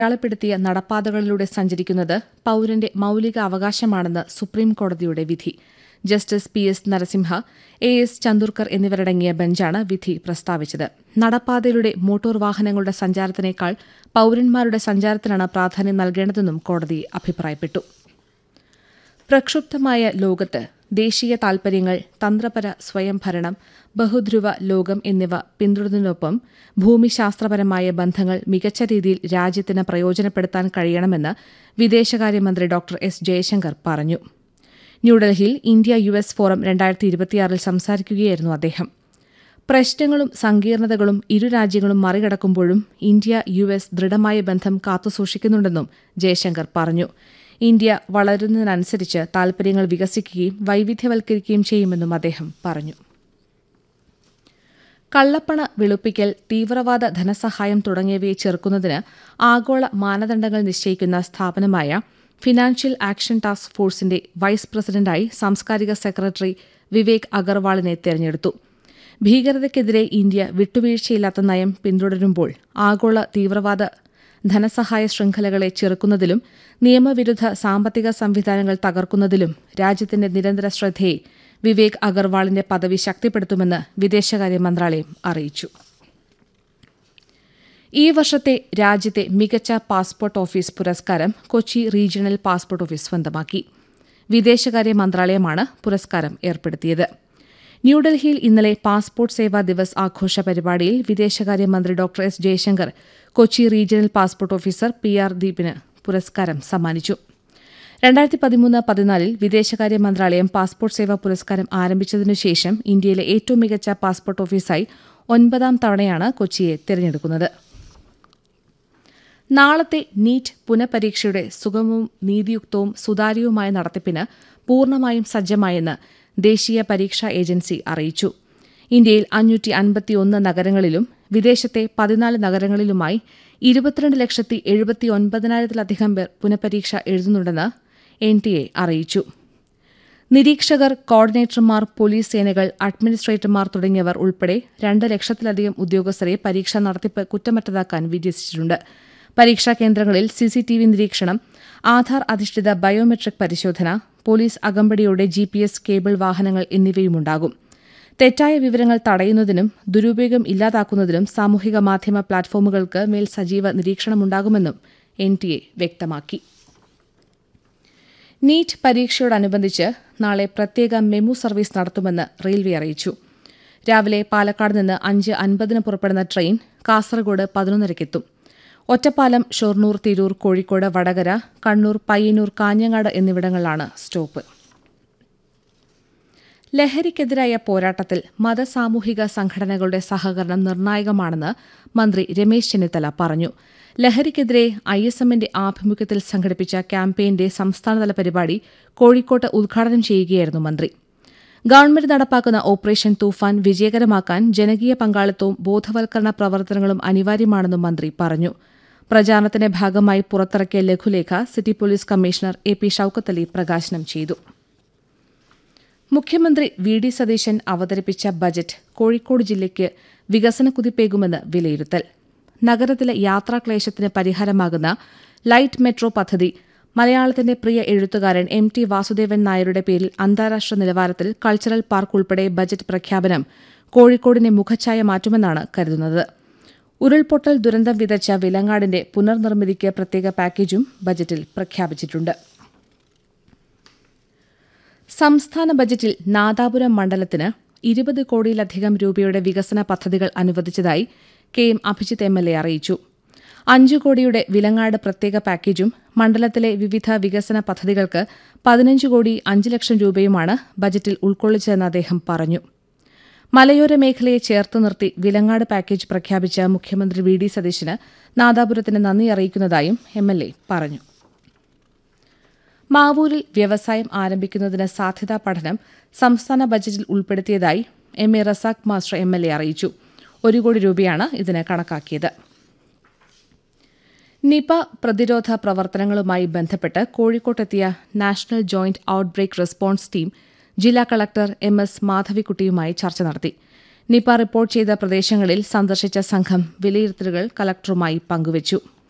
അടയാളപ്പെടുത്തിയ നടപ്പാതകളിലൂടെ സഞ്ചരിക്കുന്നത് പൌരന്റെ മൌലിക അവകാശമാണെന്ന് സുപ്രീംകോടതിയുടെ വിധി justice P S Narasimha A S Chandurkar എന്നിവരടങ്ങിയ ബെഞ്ചാണ് വിധി പ്രസ്താവിച്ചത് നടപ്പാതയിലൂടെ മോട്ടോർ വാഹനങ്ങളുടെ സഞ്ചാരത്തിനേക്കാൾ പൌരന്മാരുടെ സഞ്ചാരത്തിനാണ് പ്രാധാന്യം നൽകേണ്ടതെന്നും കോടതി അഭിപ്രായപ്പെട്ടു പ്രക്ഷുബ്ധമായ ലോകത്ത് ദേശീയ താൽപര്യങ്ങൾ തന്ത്രപര സ്വയംഭരണം ബഹുധ്രുവ ലോകം എന്നിവ പിന്തുടരുന്നതിനൊപ്പം ഭൂമിശാസ്ത്രപരമായ ബന്ധങ്ങൾ മികച്ച രീതിയിൽ രാജ്യത്തിന് പ്രയോജനപ്പെടുത്താൻ കഴിയണമെന്ന് വിദേശകാര്യമന്ത്രി ഡോക്ടർ എസ് ജയശങ്കർ പറഞ്ഞു ന്യൂഡൽഹിയിൽ ഇന്ത്യ യു എസ് ഫോറം രണ്ടായിരത്തി ഇരുപത്തിയാറിൽ സംസാരിക്കുകയായിരുന്നു അദ്ദേഹം പ്രശ്നങ്ങളും സങ്കീർണതകളും ഇരു രാജ്യങ്ങളും മറികടക്കുമ്പോഴും ഇന്ത്യ യു എസ് ദൃഢമായ ബന്ധം കാത്തുസൂക്ഷിക്കുന്നുണ്ടെന്നും ജയശങ്കർ പറഞ്ഞു ഇന്ത്യ വളരുന്നതിനനുസരിച്ച് താൽപര്യങ്ങൾ വികസിക്കുകയും വൈവിധ്യവൽക്കരിക്കുകയും ചെയ്യുമെന്നും അദ്ദേഹം പറഞ്ഞു കള്ളപ്പണ വെളുപ്പിക്കൽ തീവ്രവാദ ധനസഹായം തുടങ്ങിയവയെ ചെറുക്കുന്നതിന് ആഗോള മാനദണ്ഡങ്ങൾ നിശ്ചയിക്കുന്ന സ്ഥാപനമായ ഫിനാൻഷ്യൽ ആക്ഷൻ ടാസ്ക് ഫോഴ്സിന്റെ വൈസ് പ്രസിഡന്റായി സാംസ്കാരിക സെക്രട്ടറി വിവേക് അഗർവാളിനെ തെരഞ്ഞെടുത്തു ഭീകരതയ്ക്കെതിരെ ഇന്ത്യ വിട്ടുവീഴ്ചയില്ലാത്ത നയം പിന്തുടരുമ്പോൾ ആഗോള തീവ്രവാദ ധനസഹായ ശൃംഖലകളെ ചെറുക്കുന്നതിലും നിയമവിരുദ്ധ സാമ്പത്തിക സംവിധാനങ്ങൾ തകർക്കുന്നതിലും രാജ്യത്തിന്റെ നിരന്തര ശ്രദ്ധയെ വിവേക് അഗർവാളിന്റെ പദവി ശക്തിപ്പെടുത്തുമെന്ന് വിദേശകാര്യ മന്ത്രാലയം അറിയിച്ചു ഈ വർഷത്തെ രാജ്യത്തെ മികച്ച പാസ്പോർട്ട് ഓഫീസ് പുരസ്കാരം കൊച്ചി റീജിയണൽ പാസ്പോർട്ട് ഓഫീസ് സ്വന്തമാക്കി വിദേശകാര്യ മന്ത്രാലയമാണ് പുരസ്കാരം ഏർപ്പെടുത്തിയത് ന്യൂഡൽഹിയിൽ ഇന്നലെ പാസ്പോർട്ട് സേവാ ദിവസ് ആഘോഷ പരിപാടിയിൽ വിദേശകാര്യമന്ത്രി doctor S Jaishankar Kochi regional passport officer P R ദീപിന് പുരസ്കാരം സമ്മാനിച്ചു രണ്ടായിരത്തി പതിമൂന്ന് പതിനാലിൽ വിദേശകാര്യ മന്ത്രാലയം പാസ്പോർട്ട് സേവാ പുരസ്കാരം ആരംഭിച്ചതിനുശേഷം ഇന്ത്യയിലെ ഏറ്റവും മികച്ച പാസ്പോർട്ട് ഓഫീസായി ഒൻപതാം തവണയാണ് കൊച്ചിയെ തിരഞ്ഞെടുക്കുന്നത് നാളത്തെ നീറ്റ് പുനഃപരീക്ഷയുടെ സുഗമവും നീതിയുക്തവും സുതാര്യവുമായ നടത്തിപ്പിന് പൂർണ്ണമായും സജ്ജമായെന്ന് ദേശീയ പരീക്ഷാ ഏജൻസി അറിയിച്ചു ഇന്ത്യയിൽ അഞ്ഞൂറ്റി അൻപത്തിയൊന്ന് നഗരങ്ങളിലും വിദേശത്തെ പതിനാല് നഗരങ്ങളിലുമായി ഇരുപത്തിരണ്ട് ലക്ഷത്തി എഴുപത്തി ഒൻപതിനായിരത്തിലധികം പേർ പുനഃപരീക്ഷ എഴുതുന്നുണ്ടെന്ന് എൻ ടി എ അറിയിച്ചു നിരീക്ഷകർ കോർഡിനേറ്റർമാർ പോലീസ് സേനകൾ അഡ്മിനിസ്ട്രേറ്റർമാർ തുടങ്ങിയവർ ഉൾപ്പെടെ രണ്ട് ലക്ഷത്തിലധികം ഉദ്യോഗസ്ഥരെ പരീക്ഷാ നടത്തിപ്പ് കുറ്റമറ്റതാക്കാൻ വിന്യസിച്ചിട്ടുണ്ട് പരീക്ഷാ കേന്ദ്രങ്ങളിൽ സിസിടിവി നിരീക്ഷണം ആധാർ അധിഷ്ഠിത ബയോമെട്രിക് പരിശോധന പോലീസ് അകമ്പടിയോടെ ജി പി എസ് കേബിൾ വാഹനങ്ങൾ എന്നിവയുമുണ്ടാകും തെറ്റായ വിവരങ്ങൾ തടയുന്നതിനും ദുരുപയോഗം ഇല്ലാതാക്കുന്നതിനും സാമൂഹിക മാധ്യമ പ്ലാറ്റ്ഫോമുകൾക്ക് മേൽ സജീവ നിരീക്ഷണമുണ്ടാകുമെന്നും എൻ ടി എ വ്യക്തമാക്കി നീറ്റ് പരീക്ഷയോടനുബന്ധിച്ച് നാളെ പ്രത്യേക മെമു സർവീസ് നടത്തുമെന്ന് റെയിൽവേ അറിയിച്ചു രാവിലെ പാലക്കാട് നിന്ന് അഞ്ച് അൻപതിന് പുറപ്പെടുന്ന ട്രെയിൻ കാസർഗോഡ് പതിനൊന്നരയ്ക്കെത്തും ഒറ്റപ്പാലം ഷൊർണൂർ തിരൂർ കോഴിക്കോട് വടകര കണ്ണൂർ പയ്യന്നൂർ കാഞ്ഞങ്ങാട് എന്നിവിടങ്ങളിലാണ് സ്റ്റോപ്പ് ലഹരിക്കെതിരായ പോരാട്ടത്തിൽ മതസാമൂഹിക സംഘടനകളുടെ സഹകരണം നിർണായകമാണെന്ന് മന്ത്രി രമേശ് ചെന്നിത്തല പറഞ്ഞു ലഹരിക്കെതിരെ ഐ എസ് എമ്മിന്റെ ആഭിമുഖ്യത്തിൽ സംഘടിപ്പിച്ച ക്യാമ്പയിന്റെ സംസ്ഥാനതല പരിപാടി കോഴിക്കോട്ട് ഉദ്ഘാടനം ചെയ്യുകയായിരുന്നു മന്ത്രി ഗവൺമെന്റ് നടപ്പാക്കുന്ന ഓപ്പറേഷൻ തൂഫാൻ വിജയകരമാക്കാൻ ജനകീയ പങ്കാളിത്തവും ബോധവൽക്കരണ പ്രവർത്തനങ്ങളും അനിവാര്യമാണെന്നും മന്ത്രി പറഞ്ഞു പ്രചാരണത്തിന്റെ ഭാഗമായി പുറത്തിറക്കിയ ലഘുലേഖ city police commissioner A P Shoukathali പ്രകാശനം ചെയ്തു മുഖ്യമന്ത്രി വി ഡി സതീശൻ അവതരിപ്പിച്ച ബജറ്റ് കോഴിക്കോട് ജില്ലയ്ക്ക് വികസന കുതിപ്പേകുമെന്ന് വിലയിരുത്തൽ നഗരത്തിലെ യാത്രാക്ലേശത്തിന് പരിഹാരമാകുന്ന ലൈറ്റ് മെട്രോ പദ്ധതി മലയാളത്തിന്റെ പ്രിയ എഴുത്തുകാരൻ എം ടി വാസുദേവൻ നായരുടെ പേരിൽ അന്താരാഷ്ട്ര നിലവാരത്തിൽ കൾച്ചറൽ പാർക്ക് ഉൾപ്പെടെ ബജറ്റ് പ്രഖ്യാപനം കോഴിക്കോടിനെ മുഖച്ഛായ മാറ്റുമെന്നാണ് കരുതുന്നത് ഉരുൾപൊട്ടൽ ദുരന്തം വിതച്ച വിലങ്ങാടിന്റെ പുനർനിർമ്മിതിക്ക് പ്രത്യേക പാക്കേജും ബജറ്റിൽ പ്രഖ്യാപിച്ചിട്ടുണ്ട് സംസ്ഥാന ബജറ്റിൽ നാദാപുരം മണ്ഡലത്തിന് ഇരുപത് കോടിയിലധികം രൂപയുടെ വികസന പദ്ധതികൾ അനുവദിച്ചതായി K M Abhijith M L A അറിയിച്ചു അഞ്ചു കോടിയുടെ വിലങ്ങാട് പ്രത്യേക പാക്കേജും മണ്ഡലത്തിലെ വിവിധ വികസന പദ്ധതികൾക്ക് പതിനഞ്ച് കോടി അഞ്ച് ലക്ഷം രൂപയുമാണ് ബജറ്റിൽ ഉൾക്കൊള്ളിച്ചതെന്ന് അദ്ദേഹം പറഞ്ഞു മലയോര മേഖലയെ ചേർത്ത് നിർത്തി വിലങ്ങാട് പാക്കേജ് പ്രഖ്യാപിച്ച മുഖ്യമന്ത്രി വി ഡി സതീശന് നാദാപുരത്തിന് നന്ദി അറിയിക്കുന്നതായും എം എൽ എ പറഞ്ഞു മാവൂരിൽ വ്യവസായം ആരംഭിക്കുന്നതിന് സാധ്യതാ പഠനം സംസ്ഥാന ബജറ്റിൽ ഉൾപ്പെടുത്തിയതായി M A Razak master M L A അറിയിച്ചു ഒരു കോടി രൂപയാണ് ഇതിന് കണക്കാക്കിയത് നിപ പ്രതിരോധ പ്രവർത്തനങ്ങളുമായി ബന്ധപ്പെട്ട് കോഴിക്കോട്ടെത്തിയ national joint outbreak response team ജില്ലാ കളക്ടർ എം എസ് മാധവിക്കുട്ടിയുമായി ചർച്ച നടത്തി നിപ റിപ്പോർട്ട് ചെയ്ത പ്രദേശങ്ങളിൽ സന്ദർശിച്ച സംഘം വിലയിരുത്തലുകൾ കളക്ടറുമായി പങ്കുവച്ചു